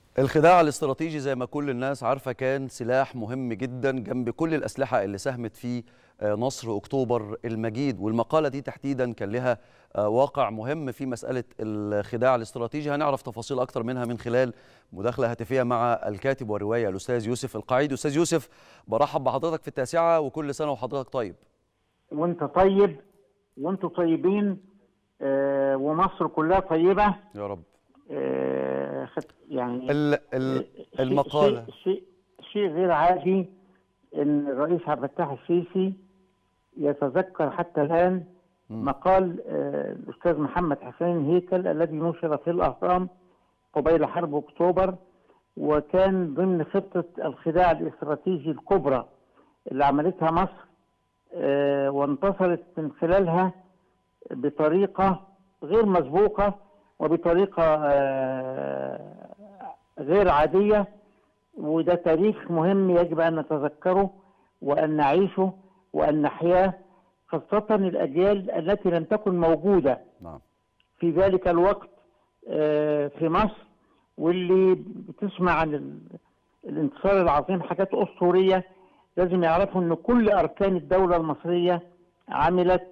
الخداع الاستراتيجي زي ما كل الناس عارفة كان سلاح مهم جدا جنب كل الأسلحة اللي ساهمت في نصر أكتوبر المجيد والمقالة دي تحديدا كان لها واقع مهم في مسألة الخداع الاستراتيجي هنعرف تفاصيل أكتر منها من خلال مداخلة هاتفية مع الكاتب والرواية الأستاذ يوسف القعيد أستاذ يوسف برحب بحضرتك في التاسعة وكل سنة وحضرتك طيب وانت طيب وانتوا طيبين آه ومصر كلها طيبة يا رب آه يعني ال ال المقالة شيء, شيء, شيء غير عادي ان الرئيس عبد الفتاح السيسي يتذكر حتى الان مقال آه الاستاذ محمد حسين هيكل الذي نشر في الاهرام قبيل حرب اكتوبر وكان ضمن خطه الخداع الاستراتيجي الكبرى اللي عملتها مصر آه وانتصرت من خلالها بطريقه غير مسبوقه وبطريقه آه غير عاديه وده تاريخ مهم يجب ان نتذكره وان نعيشه وان نحياه خاصه الاجيال التي لم تكن موجوده نعم في ذلك الوقت آه في مصر واللي بتسمع عن الانتصار العظيم حاجات اسطوريه لازم يعرفوا ان كل اركان الدوله المصريه عملت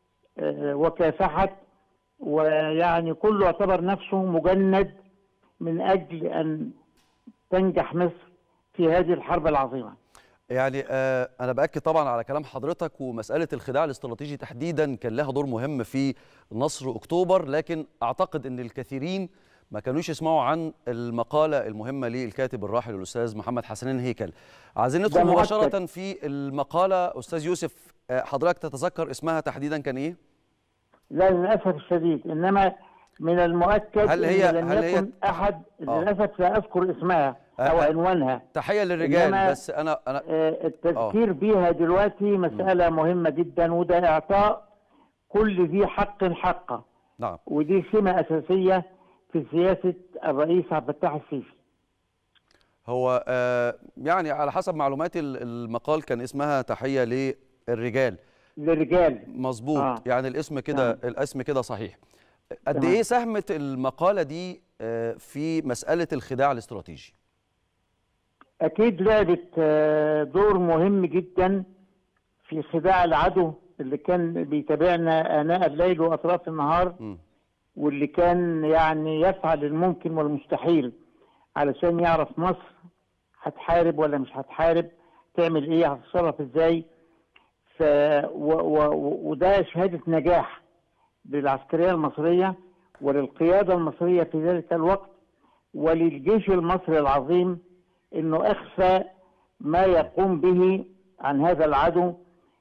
وكافحت ويعني كله اعتبر نفسه مجند من اجل ان تنجح مصر في هذه الحرب العظيمه. يعني آه انا باكد طبعا على كلام حضرتك ومساله الخداع الاستراتيجي تحديدا كان لها دور مهم في نصر اكتوبر لكن اعتقد ان الكثيرين ما كانوش يسمعوا عن المقاله المهمه للكاتب الراحل الاستاذ محمد حسنين هيكل. عايزين ندخل مباشره في المقاله استاذ يوسف حضرتك تتذكر اسمها تحديدا كان ايه؟ لا للاسف الشديد انما من المؤكد هل هي إن لم هل يكن هي احد للاسف لا اذكر اسمها او آه. عنوانها تحيه للرجال إنما بس انا انا آه، التذكير بيها دلوقتي مساله مهمه جدا وده اعطاء كل ذي حق حقه نعم ودي سمه اساسيه في سياسه الرئيس عبد الفتاح السيسي هو آه يعني على حسب معلوماتي ال- المقال كان اسمها تحيه للرجال للرجال مظبوط آه. يعني الاسم كده تمام. الاسم كده صحيح قد تمام. ايه ساهمت المقاله دي آه، في مساله الخداع الاستراتيجي اكيد لعبت آه، دور مهم جدا في خداع العدو اللي كان بيتابعنا اناء الليل واطراف النهار مم. واللي كان يعني يفعل الممكن والمستحيل علشان يعرف مصر هتحارب ولا مش هتحارب تعمل ايه هتتصرف ازاي ف و و و- وده شهاده نجاح للعسكريه المصريه وللقياده المصريه في ذلك الوقت وللجيش المصري العظيم انه اخفى ما يقوم به عن هذا العدو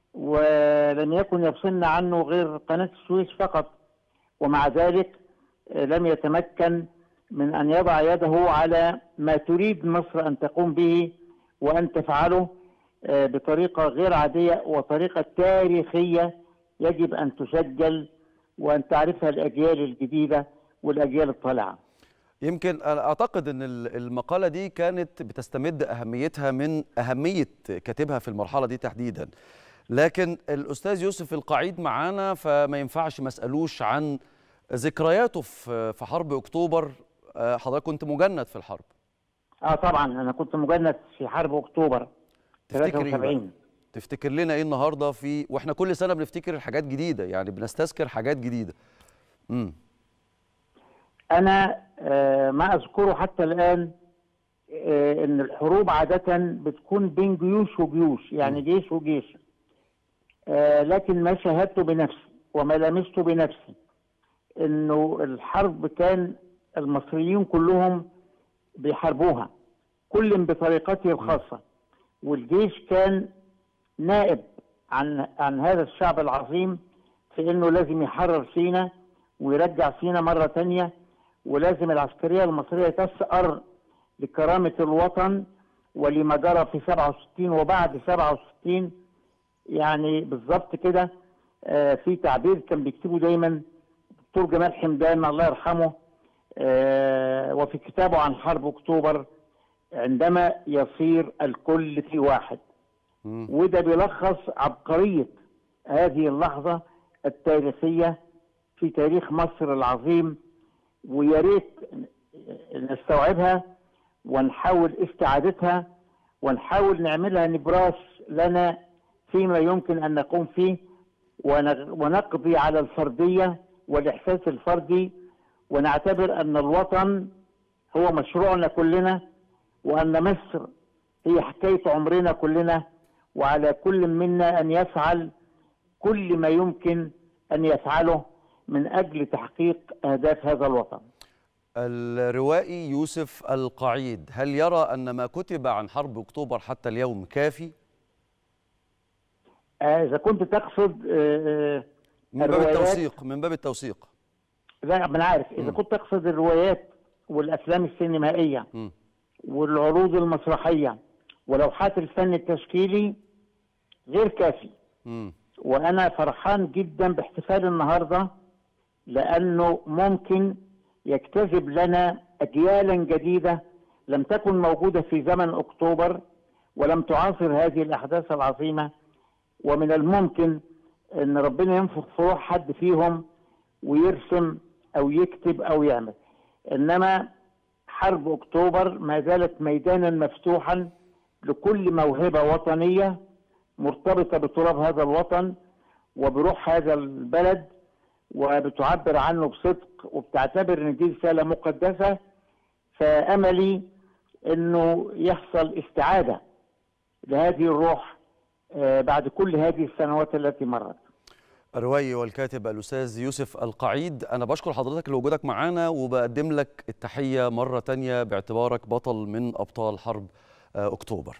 ولم يكن يفصلنا عنه غير قناه السويس فقط ومع ذلك آه، لم يتمكن من ان يضع يده على ما تريد مصر ان تقوم به وان تفعله آه، بطريقه غير عاديه وطريقه تاريخيه يجب ان تسجل وان تعرفها الاجيال الجديده والاجيال الطالعه. يمكن انا اعتقد ان ال- المقاله دي كانت بتستمد اهميتها من اهميه كاتبها في المرحله دي تحديدا لكن الاستاذ يوسف القعيد معانا فما ينفعش ما اسالوش عن ذكرياته في في حرب اكتوبر آه، حضرتك كنت مجند في الحرب اه طبعا انا كنت مجند في حرب اكتوبر تفتكر ايه بقى؟ 73 تفتكر لنا ايه النهارده في واحنا كل سنه بنفتكر الحاجات جديده يعني بنستذكر حاجات جديده امم انا آه، ما اذكره حتى الان آه، ان الحروب عاده بتكون بين جيوش وجيوش يعني جيش وجيش آه، لكن ما شاهدته بنفسي وما لمسته بنفسي انه الحرب كان المصريين كلهم بيحاربوها كل بطريقته الخاصه والجيش كان نائب عن عن هذا الشعب العظيم في انه لازم يحرر سينا ويرجع سينا مره تانية ولازم العسكريه المصريه تسأر لكرامه الوطن ولما جرى في 67 وبعد 67 يعني بالظبط كده آه، في تعبير كان بيكتبه دايما دكتور جمال حمدان الله يرحمه آه، وفي كتابه عن حرب اكتوبر عندما يصير الكل في واحد مم. وده بيلخص عبقريه هذه اللحظه التاريخيه في تاريخ مصر العظيم ويا ريت نستوعبها ونحاول استعادتها ونحاول نعملها نبراس لنا فيما يمكن ان نقوم فيه ون- ونقضي على الفرديه والاحساس الفردي ونعتبر ان الوطن هو مشروعنا كلنا وان مصر هي حكايه عمرنا كلنا وعلى كل منا ان يفعل كل ما يمكن ان يفعله من اجل تحقيق اهداف هذا الوطن. الروائي يوسف القعيد هل يرى أن ما كتب عن حرب أكتوبر حتى اليوم كافي؟ آه، اذا كنت تقصد آه، آه، من باب الروايات- التوثيق من باب التوثيق لا ما انا عارف اذا كنت تقصد الروايات والافلام السينمائيه م. والعروض المسرحيه ولوحات الفن التشكيلي غير كافي مم. وانا فرحان جدا باحتفال النهارده لانه ممكن يجتذب لنا اجيالا جديده لم تكن موجوده في زمن اكتوبر ولم تعاصر هذه الاحداث العظيمه ومن الممكن ان ربنا ينفخ في روح حد فيهم ويرسم او يكتب او يعمل انما حرب اكتوبر ما زالت ميدانا مفتوحا لكل موهبه وطنيه مرتبطه بتراب هذا الوطن وبروح هذا البلد وبتعبر عنه بصدق وبتعتبر ان دي رساله مقدسه فاملي انه يحصل استعاده لهذه الروح آه، بعد كل هذه السنوات التي مرت الروائي والكاتب الأستاذ يوسف القعيد أنا بشكر حضرتك لوجودك معنا وبقدم لك التحية مرة تانية باعتبارك بطل من أبطال حرب آه، أكتوبر